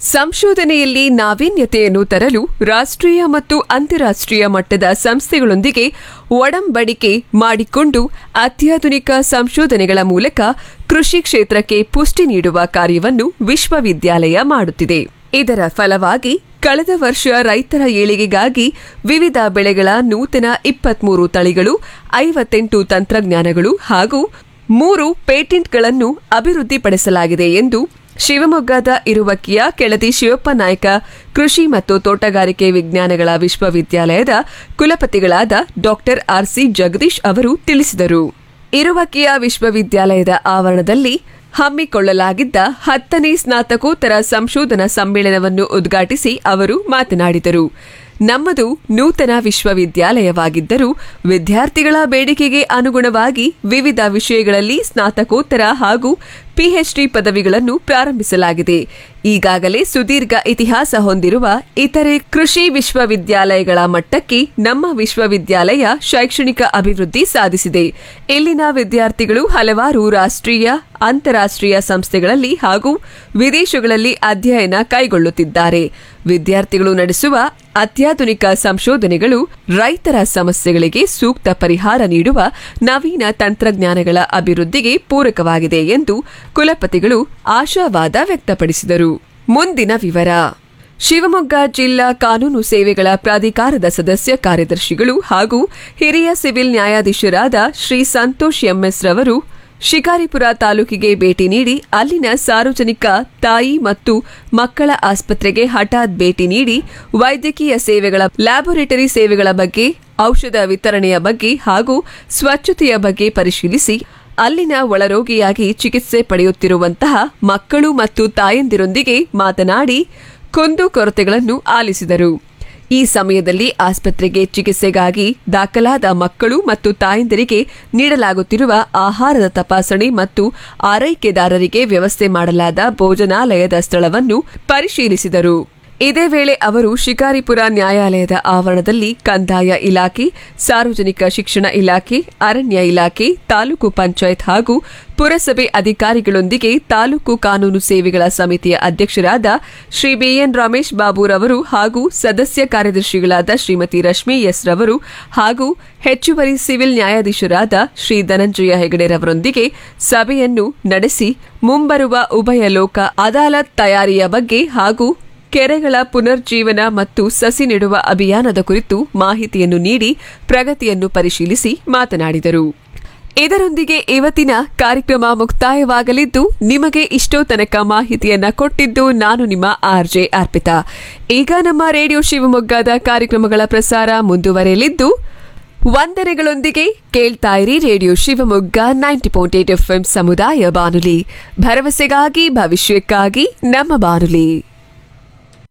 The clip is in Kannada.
ಸಂಶೋಧನೆಯಲ್ಲಿ ನಾವೀನ್ಯತೆಯನ್ನು ತರಲು ರಾಷ್ಟ್ರೀಯ ಮತ್ತು ಅಂತಾರಾಷ್ಟ್ರೀಯ ಮಟ್ಟದ ಸಂಸ್ಥೆಗಳೊಂದಿಗೆ ಒಡಂಬಡಿಕೆ ಮಾಡಿಕೊಂಡು ಅತ್ಯಾಧುನಿಕ ಸಂಶೋಧನೆಗಳ ಮೂಲಕ ಕೃಷಿ ಕ್ಷೇತ್ರಕ್ಕೆ ಪುಷ್ಟಿ ನೀಡುವ ಕಾರ್ಯವನ್ನು ವಿಶ್ವವಿದ್ಯಾಲಯ ಮಾಡುತ್ತಿದೆ ಇದರ ಫಲವಾಗಿ ಕಳೆದ ವರ್ಷ ರೈತರ ಏಳಿಗೆಗಾಗಿ ವಿವಿಧ ಬೆಳೆಗಳ ನೂತನ ಇಪ್ಪತ್ಮೂರು ತಳಿಗಳು ಐವತ್ತೆಂಟು ತಂತ್ರಜ್ಞಾನಗಳು ಹಾಗೂ ಮೂರು ಪೇಟೆಂಟ್ಗಳನ್ನು ಅಭಿವೃದ್ಧಿಪಡಿಸಲಾಗಿದೆ ಎಂದು ಶಿವಮೊಗ್ಗದ ಇರುವಕ್ಕಿಯ ಕೆಳದಿ ಶಿವಪ್ಪ ನಾಯಕ ಕೃಷಿ ಮತ್ತು ತೋಟಗಾರಿಕೆ ವಿಜ್ಞಾನಗಳ ವಿಶ್ವವಿದ್ಯಾಲಯದ ಕುಲಪತಿಗಳಾದ ಡಾಕ್ಟರ್ ಆರ್ಸಿ ಜಗದೀಶ್ ಅವರು ತಿಳಿಸಿದರು ಇರುವಕ್ಕಿಯ ವಿಶ್ವವಿದ್ಯಾಲಯದ ಆವರಣದಲ್ಲಿ ಹಮ್ಮಿಕೊಳ್ಳಲಾಗಿದ್ದ ಹತ್ತನೇ ಸ್ನಾತಕೋತ್ತರ ಸಂಶೋಧನಾ ಸಮ್ಮೇಳನವನ್ನು ಉದ್ಘಾಟಿಸಿ ಅವರು ಮಾತನಾಡಿದರು ನಮ್ಮದು ನೂತನ ವಿಶ್ವವಿದ್ಯಾಲಯವಾಗಿದ್ದರೂ ವಿದ್ಯಾರ್ಥಿಗಳ ಬೇಡಿಕೆಗೆ ಅನುಗುಣವಾಗಿ ವಿವಿಧ ವಿಷಯಗಳಲ್ಲಿ ಸ್ನಾತಕೋತ್ತರ ಹಾಗೂ ಪಿಎಚ್ಡಿ ಪದವಿಗಳನ್ನು ಪ್ರಾರಂಭಿಸಲಾಗಿದೆ ಈಗಾಗಲೇ ಸುದೀರ್ಘ ಇತಿಹಾಸ ಹೊಂದಿರುವ ಇತರೆ ಕೃಷಿ ವಿಶ್ವವಿದ್ಯಾಲಯಗಳ ಮಟ್ಟಕ್ಕೆ ನಮ್ಮ ವಿಶ್ವವಿದ್ಯಾಲಯ ಶೈಕ್ಷಣಿಕ ಅಭಿವೃದ್ಧಿ ಸಾಧಿಸಿದೆ ಇಲ್ಲಿನ ವಿದ್ಯಾರ್ಥಿಗಳು ಹಲವಾರು ರಾಷ್ಟ್ರೀಯ ಅಂತಾರಾಷ್ಟ್ರೀಯ ಸಂಸ್ಥೆಗಳಲ್ಲಿ ಹಾಗೂ ವಿದೇಶಗಳಲ್ಲಿ ಅಧ್ಯಯನ ಕೈಗೊಳ್ಳುತ್ತಿದ್ದಾರೆ ವಿದ್ಯಾರ್ಥಿಗಳು ನಡೆಸುವ ಅತ್ಯಾಧುನಿಕ ಸಂಶೋಧನೆಗಳು ರೈತರ ಸಮಸ್ಯೆಗಳಿಗೆ ಸೂಕ್ತ ಪರಿಹಾರ ನೀಡುವ ನವೀನ ತಂತ್ರಜ್ಞಾನಗಳ ಅಭಿವೃದ್ಧಿಗೆ ಪೂರಕವಾಗಿದೆ ಎಂದು ಕುಲಪತಿಗಳು ಆಶಾವಾದ ವ್ಯಕ್ತಪಡಿಸಿದರು ಮುಂದಿನ ವಿವರ ಶಿವಮೊಗ್ಗ ಜಿಲ್ಲಾ ಕಾನೂನು ಸೇವೆಗಳ ಪ್ರಾಧಿಕಾರದ ಸದಸ್ಯ ಕಾರ್ಯದರ್ಶಿಗಳು ಹಾಗೂ ಹಿರಿಯ ಸಿವಿಲ್ ನ್ಯಾಯಾಧೀಶರಾದ ಶ್ರೀ ಸಂತೋಷ್ ಎಂಎಸ್ ರವರು ಶಿಕಾರಿಪುರ ತಾಲೂಕಿಗೆ ಭೇಟಿ ನೀಡಿ ಅಲ್ಲಿನ ಸಾರ್ವಜನಿಕ ತಾಯಿ ಮತ್ತು ಮಕ್ಕಳ ಆಸ್ಪತ್ರೆಗೆ ಹಠಾತ್ ಭೇಟಿ ನೀಡಿ ವೈದ್ಯಕೀಯ ಸೇವೆಗಳ ಲ್ಯಾಬೊರೇಟರಿ ಸೇವೆಗಳ ಬಗ್ಗೆ ಔಷಧ ವಿತರಣೆಯ ಬಗ್ಗೆ ಹಾಗೂ ಸ್ವಚ್ಛತೆಯ ಬಗ್ಗೆ ಪರಿಶೀಲಿಸಿ ಅಲ್ಲಿನ ಒಳರೋಗಿಯಾಗಿ ಚಿಕಿತ್ಸೆ ಪಡೆಯುತ್ತಿರುವಂತಹ ಮಕ್ಕಳು ಮತ್ತು ತಾಯಂದಿರೊಂದಿಗೆ ಮಾತನಾಡಿ ಕುಂದು ಕೊರತೆಗಳನ್ನು ಆಲಿಸಿದರು ಈ ಸಮಯದಲ್ಲಿ ಆಸ್ಪತ್ರೆಗೆ ಚಿಕಿತ್ಸೆಗಾಗಿ ದಾಖಲಾದ ಮಕ್ಕಳು ಮತ್ತು ತಾಯಂದಿರಿಗೆ ನೀಡಲಾಗುತ್ತಿರುವ ಆಹಾರದ ತಪಾಸಣೆ ಮತ್ತು ಆರೈಕೆದಾರರಿಗೆ ವ್ಯವಸ್ಥೆ ಮಾಡಲಾದ ಭೋಜನಾಲಯದ ಸ್ಥಳವನ್ನು ಪರಿಶೀಲಿಸಿದರು ಇದೇ ವೇಳೆ ಅವರು ಶಿಕಾರಿಪುರ ನ್ಯಾಯಾಲಯದ ಆವರಣದಲ್ಲಿ ಕಂದಾಯ ಇಲಾಖೆ ಸಾರ್ವಜನಿಕ ಶಿಕ್ಷಣ ಇಲಾಖೆ ಅರಣ್ಯ ಇಲಾಖೆ ತಾಲೂಕು ಪಂಚಾಯತ್ ಹಾಗೂ ಪುರಸಭೆ ಅಧಿಕಾರಿಗಳೊಂದಿಗೆ ತಾಲೂಕು ಕಾನೂನು ಸೇವೆಗಳ ಸಮಿತಿಯ ಅಧ್ಯಕ್ಷರಾದ ಶ್ರೀ ಬಿಎನ್ ರಮೇಶ್ ಬಾಬುರವರು ಹಾಗೂ ಸದಸ್ಯ ಕಾರ್ಯದರ್ಶಿಗಳಾದ ಶ್ರೀಮತಿ ರಶ್ಮಿ ಎಸ್ ರವರು ಹಾಗೂ ಹೆಚ್ಚುವರಿ ಸಿವಿಲ್ ನ್ಯಾಯಾಧೀಶರಾದ ಶ್ರೀ ಧನಂಜಯ ಹೆಗಡೆರವರೊಂದಿಗೆ ಸಭೆಯನ್ನು ನಡೆಸಿ ಮುಂಬರುವ ಉಭಯ ಲೋಕ ಅದಾಲತ್ ತಯಾರಿಯ ಬಗ್ಗೆ ಹಾಗೂ ಕೆರೆಗಳ ಪುನರ್ಜೀವನ ಮತ್ತು ಸಸಿ ನೆಡುವ ಅಭಿಯಾನದ ಕುರಿತು ಮಾಹಿತಿಯನ್ನು ನೀಡಿ ಪ್ರಗತಿಯನ್ನು ಪರಿಶೀಲಿಸಿ ಮಾತನಾಡಿದರು ಇದರೊಂದಿಗೆ ಇವತ್ತಿನ ಕಾರ್ಯಕ್ರಮ ಮುಕ್ತಾಯವಾಗಲಿದ್ದು ನಿಮಗೆ ಇಷ್ಟೋ ತನಕ ಮಾಹಿತಿಯನ್ನ ಕೊಟ್ಟಿದ್ದು ನಾನು ನಿಮ್ಮ ಆರ್ಜೆ ಅರ್ಪಿತಾ ಈಗ ನಮ್ಮ ರೇಡಿಯೋ ಶಿವಮೊಗ್ಗದ ಕಾರ್ಯಕ್ರಮಗಳ ಪ್ರಸಾರ ಮುಂದುವರೆಯಲಿದ್ದು ವಂದನೆಗಳೊಂದಿಗೆ ಕೇಳ್ತಾ ಇರಿ radio Shivamogga ninety point eight F ಸಮುದಾಯ ಬಾನುಲಿ ಭರವಸೆಗಾಗಿ ಭವಿಷ್ಯಕ್ಕಾಗಿ ನಮ್ಮ ಬಾನುಲಿ